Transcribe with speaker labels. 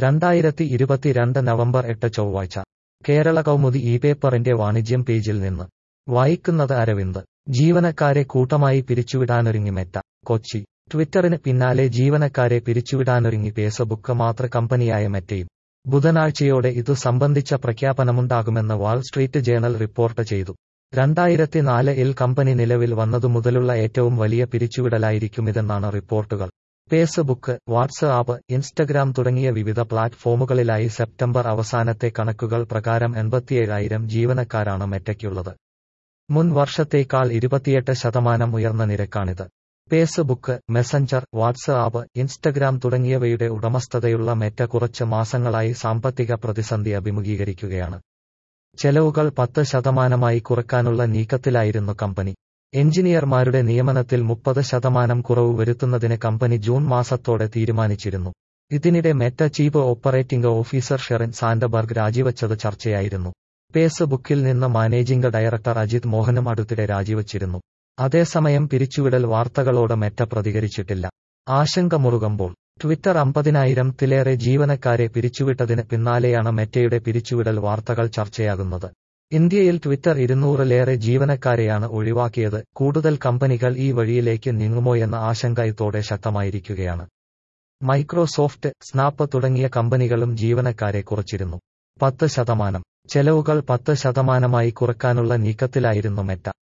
Speaker 1: രണ്ടായിരത്തി ഇരുപത്തിരണ്ട് നവംബർ എട്ട് ചൊവ്വാഴ്ച കേരള കൗമുദി ഈ പേപ്പറിന്റെ വാണിജ്യം പേജിൽ നിന്ന് വായിക്കുന്നത് അരവിന്ദ് ജീവനക്കാരെ കൂട്ടമായി പിരിച്ചുവിടാനൊരുങ്ങി മെറ്റ കൊച്ചി ട്വിറ്ററിന് പിന്നാലെ ജീവനക്കാരെ പിരിച്ചുവിടാനൊരുങ്ങി ഫേസ്ബുക്ക് മാതൃ കമ്പനിയായ മെറ്റയും ബുധനാഴ്ചയോടെ ഇതു സംബന്ധിച്ച പ്രഖ്യാപനമുണ്ടാകുമെന്ന് വാൾ സ്ട്രീറ്റ് ജേണൽ റിപ്പോർട്ട് ചെയ്തു രണ്ടായിരത്തി നാല് ഇൽ കമ്പനി നിലവിൽ വന്നതു മുതലുള്ള ഏറ്റവും വലിയ പിരിച്ചുവിടലായിരിക്കുമിതെന്നാണ് റിപ്പോർട്ടുകൾ ഫേസ്ബുക്ക് വാട്സ്ആപ്പ് ഇൻസ്റ്റഗ്രാം തുടങ്ങിയ വിവിധ പ്ലാറ്റ്ഫോമുകളിലായി സെപ്റ്റംബർ അവസാനത്തെ കണക്കുകൾ പ്രകാരം എൺപത്തിയേഴായിരം ജീവനക്കാരാണ് മെറ്റയ്ക്കുള്ളത് മുൻ വർഷത്തേക്കാൾ ഇരുപത്തിയെട്ട് ശതമാനം ഉയർന്ന നിരക്കാണിത് ഫേസ്ബുക്ക് മെസഞ്ചർ വാട്സ്ആപ്പ് ഇൻസ്റ്റഗ്രാം തുടങ്ങിയവയുടെ ഉടമസ്ഥതയുള്ള മെറ്റ കുറച്ച് മാസങ്ങളായി സാമ്പത്തിക പ്രതിസന്ധി അഭിമുഖീകരിക്കുകയാണ് ചെലവുകൾ പത്ത് ശതമാനമായി കുറക്കാനുള്ള നീക്കത്തിലായിരുന്നു കമ്പനി എഞ്ചിനീയർമാരുടെ നിയമനത്തിൽ മുപ്പത് ശതമാനം കുറവ് വരുത്തുന്നതിന് കമ്പനി ജൂൺ മാസത്തോടെ തീരുമാനിച്ചിരുന്നു ഇതിനിടെ Meta chief operating officer Sheryl Sandberg രാജിവച്ചത് ചർച്ചയായിരുന്നു ഫേസ്ബുക്കിൽ നിന്ന് മാനേജിംഗ് ഡയറക്ടർ അജിത് മോഹനും അടുത്തിടെ രാജിവച്ചിരുന്നു അതേസമയം പിരിച്ചുവിടൽ വാർത്തകളോട് മെറ്റ പ്രതികരിച്ചിട്ടില്ല ആശങ്ക മുറുകുമ്പോൾ ട്വിറ്റർ അമ്പതിനായിരത്തിലേറെ ജീവനക്കാരെ പിരിച്ചുവിട്ടതിന് പിന്നാലെയാണ് മെറ്റയുടെ പിരിച്ചുവിടൽ വാർത്തകൾ ചർച്ചയാകുന്നത് ഇന്ത്യയിൽ ട്വിറ്റർ ഇരുന്നൂറിലേറെ ജീവനക്കാരെയാണ് ഒഴിവാക്കിയത് കൂടുതൽ കമ്പനികൾ ഈ വഴിയിലേക്ക് നീങ്ങുമോയെന്ന ആശങ്ക ഇതോടെ ശക്തമായിരിക്കുകയാണ് മൈക്രോസോഫ്റ്റ് സ്നാപ്പ് തുടങ്ങിയ കമ്പനികളും ജീവനക്കാരെ കുറച്ചിരുന്നു പത്ത് ശതമാനം ചെലവുകൾ പത്ത് ശതമാനമായി കുറക്കാനുള്ള നീക്കത്തിലായിരുന്നു മെറ്റ